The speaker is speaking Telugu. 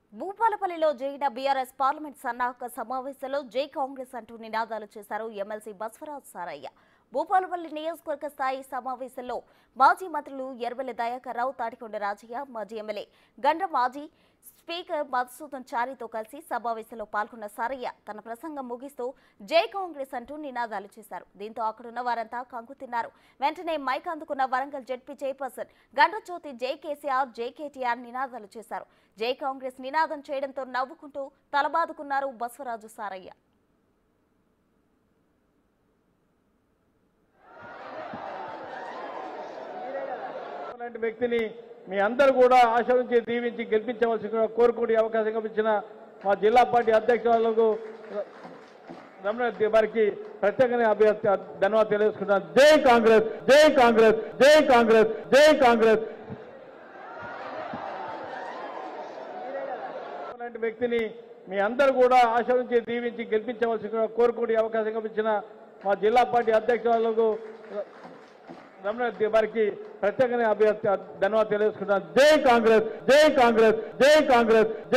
భూపాలపల్లిలో జరిగిన బీఆర్ఎస్ పార్లమెంట్ సన్నాహక సమావేశంలో జై కాంగ్రెస్ అంటూ నినాదాలు చేశారు ఎమ్మెల్సీ బస్వరాజ్ సారయ్య భూపాలపల్లి నియోజకవర్గ స్థాయి సమావేశంలో మాజీ మంత్రులు ఎర్వెల్లి దయాకర్ రావు తాటికొండ రాజయ్య మాజీ ఎమ్మెల్యే గండ్ర మాజీ స్పీకర్ మధుసూదన్ చారితో కలిసి సమావేశంలో పాల్గొన్న సారయ్య తన ప్రసంగం ముగిస్తూ జై కాంగ్రెస్ అంటూ నినాదాలు చేశారు దీంతో అక్కడున్న వారంతా కంగు తిన్నారు వెంటనే మైక్ అందుకున్న వరంగల్ జడ్పీ చైర్పర్సన్ గండ్రజ్యోతి జై కేసీఆర్ జై కేటీఆర్ నినాదాలు చేశారు జై కాంగ్రెస్ నినాదం చేయడంతో నవ్వుకుంటూ తలబాదుకున్నారు బసవరాజు సారయ్య లాంటి వ్యక్తిని మీ అందరూ కూడా ఆశీర్వించి దీవించి గెలిపించవలసి కోరుకునే అవకాశం కల్పించిన మా జిల్లా పార్టీ అధ్యక్షులకు రమణ వారికి ప్రత్యేకంగా అభి- ధన్యవాదాలు తెలియజేసుకుంటున్నాను జై కాంగ్రెస్ జై కాంగ్రెస్ జై కాంగ్రెస్ జై కాంగ్రెస్ లాంటి వ్యక్తిని మీ అందరూ కూడా ఆశీర్వించి దీవించి గెలిపించవలసి కోరుకునే అవకాశం కల్పించిన మా జిల్లా పార్టీ అధ్యక్షులకు రమణ వారికి ప్రత్యేకంగా అభి- ధన్యవాదాలు తెలియజేసుకుంటున్నాను జై కాంగ్రెస్ జై కాంగ్రెస్ జై కాంగ్రెస్